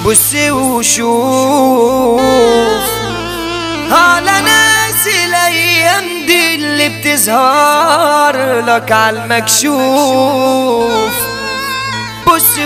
بص وشوف على ناس الايام دي اللي بتظهر لك على المكشوف بص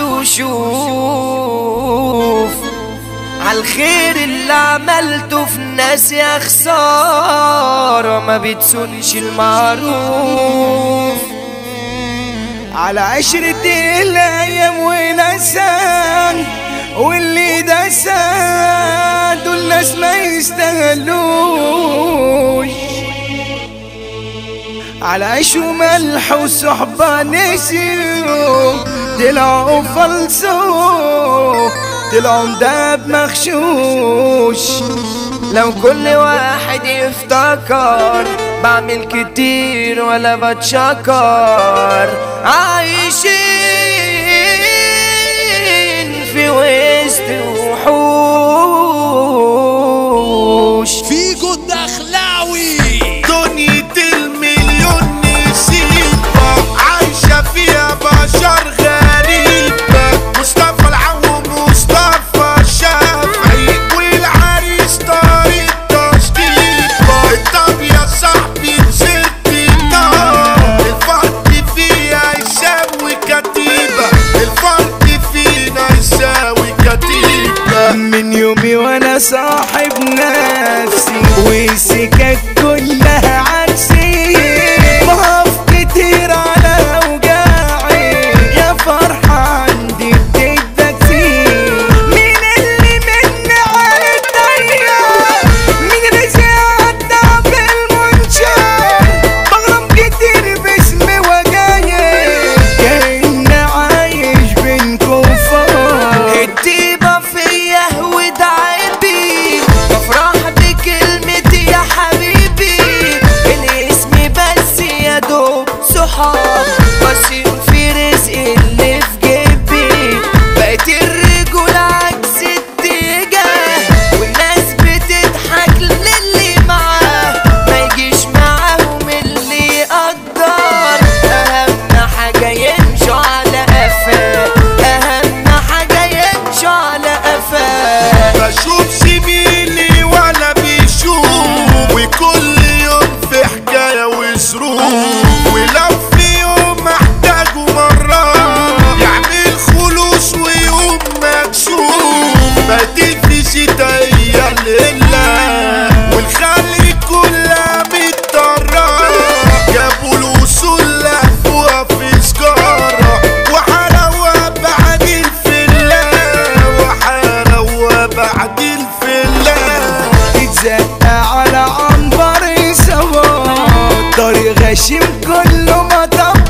وشوف عالخير اللي عملته في ناس يا خسارة ما بتسونش المعروف على عشرة الأيام ونسان واللي دسان دول ناس ما يستاهلوش على عيش وملح وصحبة نسيوا طلعوا فلسوا طلعوا مداب مغشوش لو كل واحد يفتكر بعمل كتير ولا بتشكر عايشين في وسط وحوش فيجو الدخلاوي دنيا المليون نسيبة عايشة فيها بشر غريبة مصطفى العو مصطفى شافعي والعريس طارق تشطيبة طب يا صاحبي نزلت النار الفرق فيها يساوي كتيبة الفرق فينا يساوي كتيبة من يومي وانا صاحب نفسي والسكك كلها عكسي بقف كتير على اوجاعي يا فرحة عندي بتدكسي مين اللي مني على الضيق مين رزق عدى بالمنشار بغرم كتير باسمي وجاي كأني عايش بين كفار الطيبة فيا ودعبي بفرح بكلمتي يا حبيبي الاسم بس يا دوب صحاب بصير في رزق اللي في جيبي بقيت الرجول عكس اتجاه والناس بتضحك للي معاه ما يجيش معاهم اللي يقدر اهم حاجة يمشوا على قفاه اهم حاجة يمشوا على قفاه بشوف زميلي ولا بيشوف وكل يوم في حكاية وظروف ولو في يوم محتاجه مرة يعمل خلوص ويوم مكسوف بدي في شتاية الليلة والخلق كلها مضطرة جابوا الوصول لفوها في سجارة وحلاوة بعد الفلة وحلاوة بعد الفلة تتزق على عنبر سوا طريق غشيم كله ما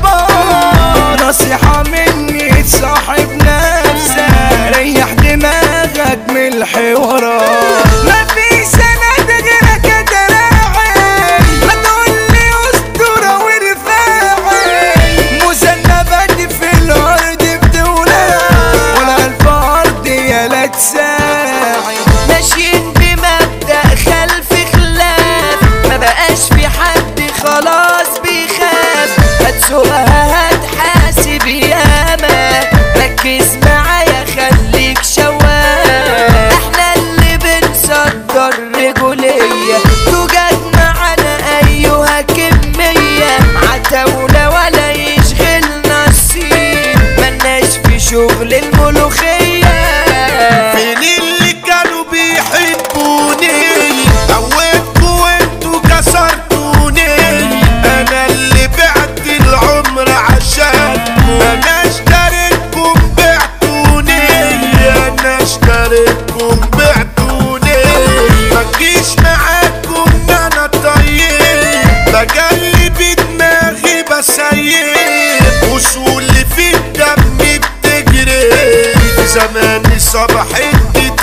طبق نصيحة مني تصاحب نفسك ريح دماغك من الحوارات ما في سند غيرك يا دراعي ما تقولي اسطورة ورفاعي مذنبات في الارض بتولع ولا الفرد يا لا تساعي ماشيين بمبدأ خلف خلاف ما بقاش في حد خلاص بيخاف هتسوقها هتحاسب ياما ركز معايا خليك شواف احنا اللي بنصدر رجولية توجد معانا ايها كمية عتاولة ولا يشغلنا الصين ملناش في شغل الملوخية فين اللي كانوا بيحبوني قويتكوا وانتوا كسرتوني انا اللي بعت العمر عشانكم انا اشتريتكم بعتوني انا اشتريتكم بعتوني ما تجيش معاكم انا طيب بقلب دماغي بسيب وصولي في الدم بتجري زمان صباح انت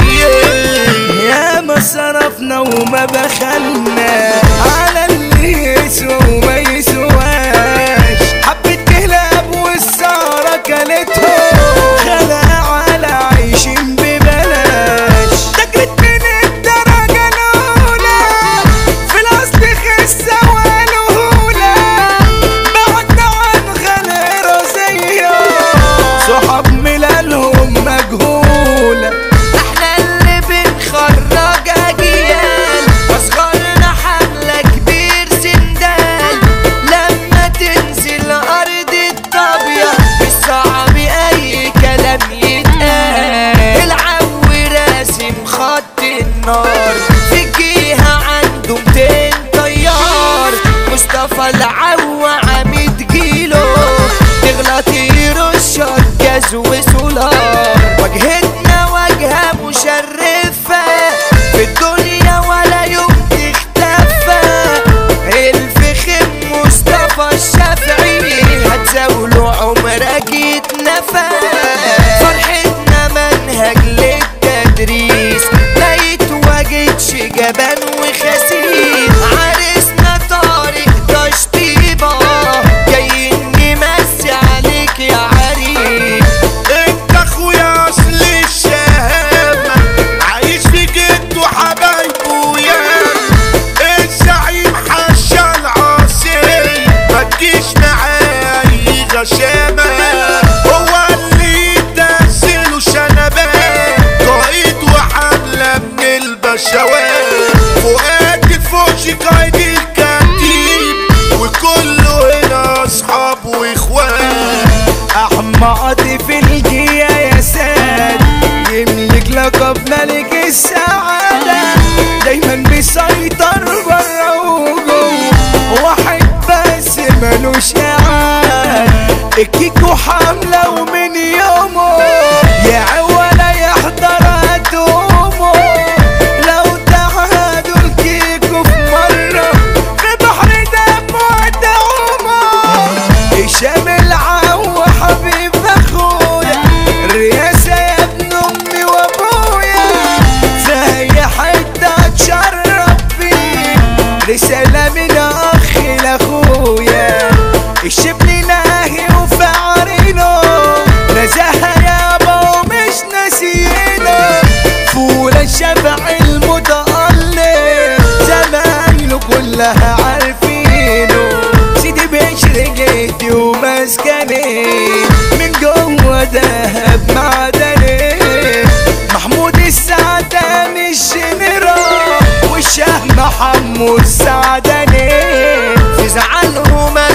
تعيب يا ما صرفنا وما بخلنا على اللي يسوى وما يسواش حبة كلاب والسهرة كلتهم خلع على عايشين ببلاش تجرت من الدرجة الأولى في الأصل خسة ولهولة بعدنا عن غير رزية صحاب ملالهم مجهولة قايد الكتيب وكله هنا اصحاب واخوان احمقت في الجية يا ساد يملك لقب ملك السعادة دايما بيسيطر برا وجوه واحد بس ملوش قعاد الكيكو حاملة ومن يومه يا ولا يحضر هتومه لو تعادوا الكيكو في مرة في بحر دم ودعومه هشام العو حبيب اخويا الرئاسة يا ابن امي وابويا في اي حتة اتشرف فيه رسالة من اخ لاخويا الشبل ناهي وفعرينه نزاهة يابا ومش ناسيينه فول الشبع المتألق زمايله كلها عارفينه سيدي بشر جيتي ومسكني من جوه دهب معدني محمود السعداني الجنرال والشاه محمود السعداني في زعلهم